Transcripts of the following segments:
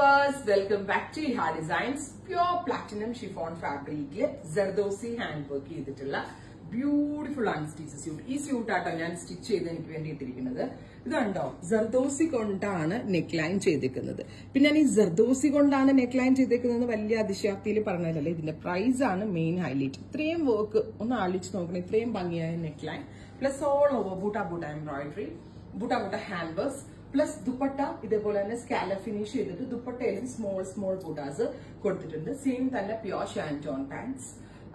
viewers welcome back to ഹാ designs pure platinum chiffon ഫാബ്രിക്കില് zardozi hand work ചെയ്തിട്ടുള്ള beautiful ആണ് സ്റ്റിച്ച് സ്യൂട്ട് ഈ സ്യൂട്ട് ആട്ടോ ഞാൻ സ്റ്റിച്ച് ചെയ്ത് എനിക്ക് വേണ്ടി ഇട്ടിരിക്കുന്നത് ഇത് കണ്ടോ ജർദോസി കൊണ്ടാണ് നെക്ക് ലൈൻ ചെയ്തേക്കുന്നത് പിന്നെ ഞാൻ ഈ ജർദോസി കൊണ്ടാണ് നെക്ക് ലൈൻ ചെയ്തേക്കുന്നത് വലിയ അതിശയോക്തിയിൽ പറഞ്ഞതല്ലേ ഇതിന്റെ പ്രൈസ് ആണ് മെയിൻ ഹൈലൈറ്റ് ഇത്രയും വർക്ക് ഒന്ന് ആലോചിച്ച് നോക്കണം ഇത്രയും ഭംഗിയായ neck line plus all over boota boota embroidery boota boota hand works plus dupatta ഇതേപോലെ തന്നെ സ്കാല ഫിനിഷ് ചെയ്തിട്ട് ദുപ്പട്ടയിലും സ്മോൾ സ്മോൾ ബൂട്ടാസ് കൊടുത്തിട്ടുണ്ട് സെയിം തന്നെ പ്യോർ ഷാൻറ്റോൺ പാൻസ്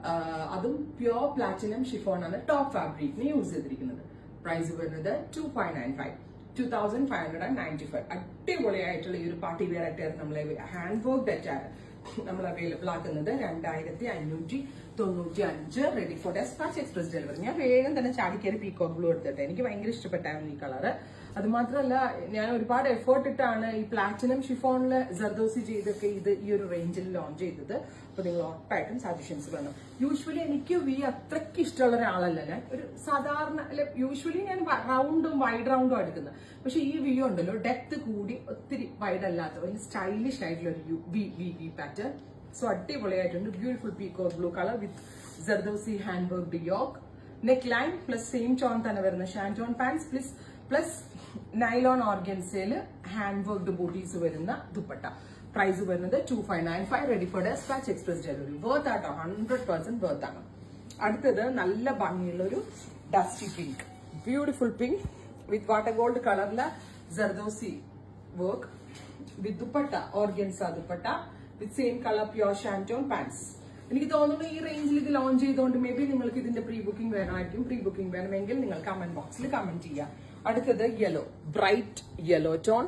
അതും പ്യോർ പ്ലാറ്റിനം ഷിഫോൺ ആണ് ടോപ്പ് ഫാബ്രിക്കിന് യൂസ് ചെയ്തിരിക്കുന്നത് പ്രൈസ് വരുന്നത് two five nine five two thousand five hundred and ninety five അടിപൊളിയായിട്ടുള്ള ഈ ഒരു പാർട്ടി വെയർ ആയിട്ട് നമ്മളെ ഹാൻഡ് വർക്ക് ഡെറ്റാണ് നമ്മൾ അവൈലബിൾ ആക്കുന്നത് രണ്ടായിരത്തി അഞ്ഞൂറ്റി തൊണ്ണൂറ്റി അഞ്ച് ready for dispatch express delivery ഞാൻ വേഗം തന്നെ ചാടിക്കയറി പീക്കോക്ക് ബ്ലൂ എടുത്തിട്ട് എനിക്ക് ഭയങ്കര ഇഷ്ടപ്പെട്ടായിരുന്നു ഈ കളറ് അത് മാത്രമല്ല ഞാൻ ഒരുപാട് എഫേർട്ട് ഇട്ടാണ് ഈ പ്ലാറ്റിനം ഷിഫോണില് ജർദോസി ചെയ്തൊക്കെ ഇത് ഈ ഒരു റേഞ്ചിൽ ലോഞ്ച് ചെയ്തത് അപ്പൊ നിങ്ങൾ ഉറപ്പായിട്ടും സജഷൻസ് വേണം യൂഷ്വലി എനിക്ക് വി അത്രയ്ക്ക് ഇഷ്ടമുള്ള ഒരാളല്ല ഞാൻ ഒരു സാധാരണ അല്ലെ യൂഷ്വലി ഞാൻ റൗണ്ടും വൈഡ് റൗണ്ടും എടുക്കുന്നത് പക്ഷെ ഈ വി ഉണ്ടല്ലോ ഡെപ്ത് കൂടി ഒത്തിരി വൈഡ് അല്ലാത്ത ഒരു സ്റ്റൈലിഷ് ആയിട്ടുള്ള ഒരു V V V pattern so അടിപൊളിയായിട്ടുണ്ട് ബ്യൂട്ടിഫുൾ പീക്കോ blue colour with zardozi hand work yoke neck line plus same tone തന്നെ വരുന്ന shantoon pants plus plus nylon ഓർഗൻസയിൽ ഹാൻഡ് വർക്ക്ഡ് ബൂട്ടീസ് വരുന്ന ദുപ്പട്ട പ്രൈസ് വരുന്നത് two five nine five ready for dispatch express delivery worth ആട്ടോ hundred percent worth ആണ് അടുത്തത് നല്ല ഭംഗിയുള്ള ഒരു dusty pink beautiful pink with water gold കളറിലെ zardozi work with dupatta organza dupatta with same colour pure shantoon pants എനിക്ക് തോന്നുന്നു ഈ റേഞ്ചിൽ ഇത് ലോഞ്ച് ചെയ്തുകൊണ്ട് മേ ബി നിങ്ങൾക്ക് ഇതിന്റെ പ്രീ ബുക്കിംഗ് വേണമായിരിക്കും പ്രീ ബുക്കിംഗ് വേണമെങ്കിൽ നിങ്ങൾ കമന്റ് ബോക്സിൽ കമന്റ് ചെയ്യാം അടുത്തത് യെല്ലോ ബ്രൈറ്റ് യെല്ലോ ടോൺ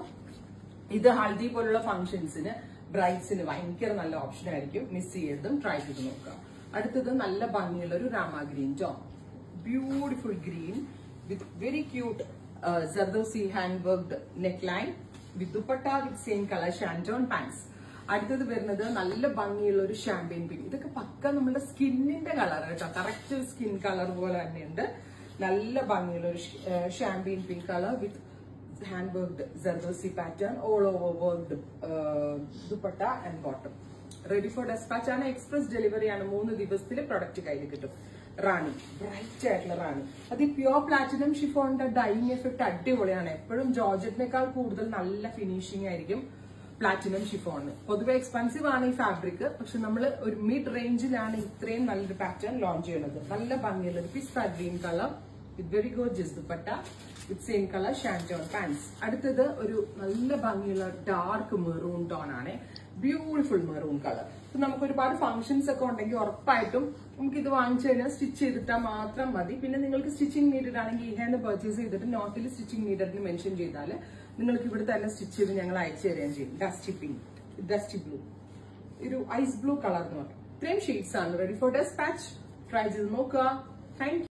ഇത് ഹൽദി പോലുള്ള ഫംഗ്ഷൻസിന് ബ്രൈറ്റ്സിന് ഭയങ്കര നല്ല ഓപ്ഷൻ ആയിരിക്കും മിസ് ചെയ്യരുതും ട്രൈ ചെയ്ത് നോക്കുക അടുത്തത് നല്ല ഭംഗിയുള്ള ഒരു rama green tone beautiful green with very cute zardozi hand worked neck line with dupatta with same colour shantoon pants അടുത്തത് വരുന്നത് നല്ല ഭംഗിയുള്ള ഒരു ഷാമ്പയിൻ പിങ്ക് ഇതൊക്കെ പക്ക നമ്മുടെ സ്കിന്നിന്റെ കളർ കേട്ടോ കറക്റ്റ് സ്കിൻ കളർ പോലെ തന്നെയുണ്ട് നല്ല ഭംഗിയുള്ള ഒരു champagne pink colour with hand worked zardozi pattern all over worked dupatta and bottom ready for dispatch ആണ് എക്സ്പ്രസ് ഡെലിവറി ആണ് മൂന്ന് ദിവസത്തിൽ പ്രൊഡക്റ്റ് കയ്യിൽ കിട്ടും റാണി ബ്രൈറ്റ് ആയിട്ടുള്ള റാണി അത് ഈ പ്യോർ പ്ലാറ്റിനം ഷിഫോണിന്റെ ഡൈയിങ് എഫക്ട് അടിപൊളിയാണ് എപ്പോഴും ജോർജറ്റിനേക്കാൾ കൂടുതൽ നല്ല ഫിനിഷിംഗ് ആയിരിക്കും പ്ലാറ്റിനം ഷിഫോണിന് പൊതുവെ എക്സ്പെൻസീവ് ആണ് ഈ ഫാബ്രിക് പക്ഷെ നമ്മൾ ഒരു മിഡ് റേഞ്ചിലാണ് ഇത്രയും നല്ലൊരു പാറ്റേൺ ലോഞ്ച് ചെയ്യുന്നത് നല്ല ഭംഗിയുള്ള ഒരു pista green colour with very gorgeous dupatta with same colour shantoon pants അടുത്തത് ഒരു നല്ല ഭംഗിയുള്ള ഡാർക്ക് മെറൂൺ ടോൺ ആണ് ബ്യൂട്ടിഫുൾ മെറൂൺ കളർ ഇപ്പൊ നമുക്ക് ഒരുപാട് ഫംഗ്ഷൻസ് ഒക്കെ ഉണ്ടെങ്കിൽ ഉറപ്പായിട്ടും നമുക്ക് ഇത് വാങ്ങിച്ചു കഴിഞ്ഞാൽ സ്റ്റിച്ച് ചെയ്തിട്ടാൽ മാത്രം മതി പിന്നെ നിങ്ങൾക്ക് സ്റ്റിച്ചിങ് നീഡഡ് ആണെങ്കിൽ ഈ ഹാൻഡ് പർച്ചേസ് ചെയ്തിട്ട് നോട്ടിൽ സ്റ്റിച്ചിങ് നീഡഡ് മെൻഷൻ ചെയ്താൽ നിങ്ങൾക്ക് ഇവിടെ തന്നെ സ്റ്റിച്ച് ചെയ്ത് ഞങ്ങൾ അയച്ചു തരികയും ചെയ്യും ഡസ്റ്റി പിങ്ക് ഡസ്റ്റി ബ്ലൂ ഒരു ഐസ് ബ്ലൂ കളർ എന്ന് പറയും ഇത്രയും ഷെയ്ഡ്സ് ആണ് റെഡി ഫോർ ഡെസ്പാച്ച് ട്രൈ ചെയ്ത് നോക്കുക താങ്ക്